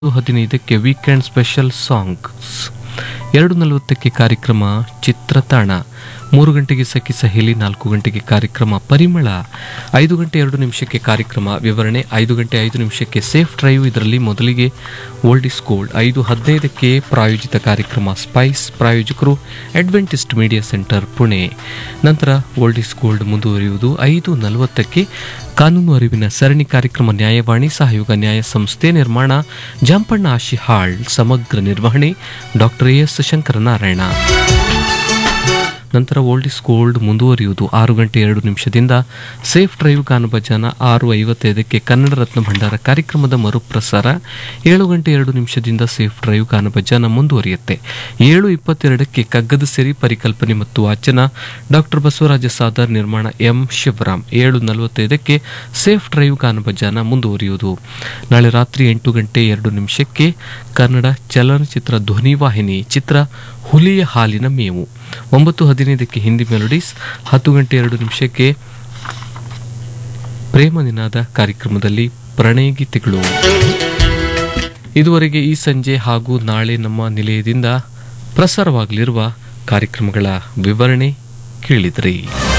ಹದಿನೈದಕ್ಕೆ weekend special songs ಎರಡು ನಲವತ್ತಕ್ಕೆ ಕಾರ್ಯಕ್ರಮ ಚಿತ್ರತಾಣ ಮೂರು ಗಂಟೆಗೆ ಸಖಿ ಸಹೇಲಿ ನಾಲ್ಕು ಗಂಟೆಗೆ ಕಾರ್ಯಕ್ರಮ ಪರಿಮಳ ಐದು ಗಂಟೆ ಎರಡು ನಿಮಿಷಕ್ಕೆ ಕಾರ್ಯಕ್ರಮ ವಿವರಣೆ ಐದು ಗಂಟೆ ಐದು ನಿಮಿಷಕ್ಕೆ ಸೇಫ್ ಡ್ರೈವ್ ಇದರಲ್ಲಿ ಮೊದಲಿಗೆ ಓಲ್ಡ್ ಇಸ್ ಗೋಲ್ಡ್ ಐದು ಹದಿನೈದಕ್ಕೆ ಪ್ರಾಯೋಜಿತ ಕಾರ್ಯಕ್ರಮ ಸ್ಪೈಸ್ ಪ್ರಾಯೋಜಕರು ಅಡ್ವೆಂಟಿಸ್ಟ್ ಮೀಡಿಯಾ ಸೆಂಟರ್ ಪುಣೆ ನಂತರ ಓಲ್ಡ್ ಇಸ್ ಗೋಲ್ಡ್ ಮುಂದುವರಿಯುವುದು ಐದು ನಲವತ್ತಕ್ಕೆ ಕಾನೂನು ಅರಿವಿನ ಸರಣಿ ಕಾರ್ಯಕ್ರಮ ನ್ಯಾಯವಾಣಿ ಸಹಯೋಗ ನ್ಯಾಯ ಸಂಸ್ಥೆ ನಿರ್ಮಾಣ ಜಾಂಪಣ್ಣ ಆಶಿಹಾಳ್ ಸಮಗ್ರ ನಿರ್ವಹಣೆ ಡಾಕ್ಟರ್ ಎಸ್ ಶಂಕರನಾರಾಯಣ ನಂತರ ಓಲ್ಡ್ ಇಸ್ ಗೋಲ್ಡ್ ಮುಂದುವರಿಯುವುದು ಆರು ಗಂಟೆ ಎರಡು ನಿಮಿಷದಿಂದ ಸೇಫ್ ಡ್ರೈವ್ ಗಾನಭಜನ ಆರು ಐವತ್ತೈದಕ್ಕೆ ಕನ್ನಡ ರತ್ನ ಭಂಡಾರ ಕಾರ್ಯಕ್ರಮದ ಮರುಪ್ರಸಾರ ಏಳು ಗಂಟೆ ಎರಡು ನಿಮಿಷದಿಂದ ಸೇಫ್ ಡ್ರೈವ್ ಗಾನಭಜನ ಮುಂದುವರಿಯುತ್ತೆ ಏಳು ಇಪ್ಪತ್ತೆರಡಕ್ಕೆ ಕಗ್ಗದ ಸಿರಿ ಪರಿಕಲ್ಪನೆ ಮತ್ತು ವಾಚನ ಡಾಕ್ಟರ್ ಬಸವರಾಜ ಸಾದರ್ ನಿರ್ಮಾಣ ಎಂ ಶಿವರಾಮ್ ಏಳು ನಲವತ್ತೈದಕ್ಕೆ ಸೇಫ್ ಡ್ರೈವ್ ಗಾನಭಜನ ಮುಂದುವರಿಯುವುದು ನಾಳೆ ರಾತ್ರಿ ಎಂಟು ಗಂಟೆ ಎರಡು ನಿಮಿಷಕ್ಕೆ ಕನ್ನಡ ಚಲನಚಿತ್ರ ಧ್ವನಿವಾಹಿನಿ ಚಿತ್ರ ಹುಲಿಯ ಹಾಲಿನ ಮೇವು ಒಂಬತ್ತು ಹದಿನೈದಕ್ಕೆ ಹಿಂದಿ ಮೆಲೋಡೀಸ್ ಹತ್ತು ಗಂಟೆ ಎರಡು ನಿಮಿಷಕ್ಕೆ ಪ್ರೇಮ ನಿನಾದ ಕಾರ್ಯಕ್ರಮದಲ್ಲಿ ಪ್ರಣಯ ಗೀತೆಗಳು ಇದುವರೆಗೆ ಈ ಸಂಜೆ ಹಾಗೂ ನಾಳೆ ನಮ್ಮ ನಿಲಯದಿಂದ ಪ್ರಸಾರವಾಗಲಿರುವ ಕಾರ್ಯಕ್ರಮಗಳ ವಿವರಣೆ ಕೇಳಿದ್ರಿ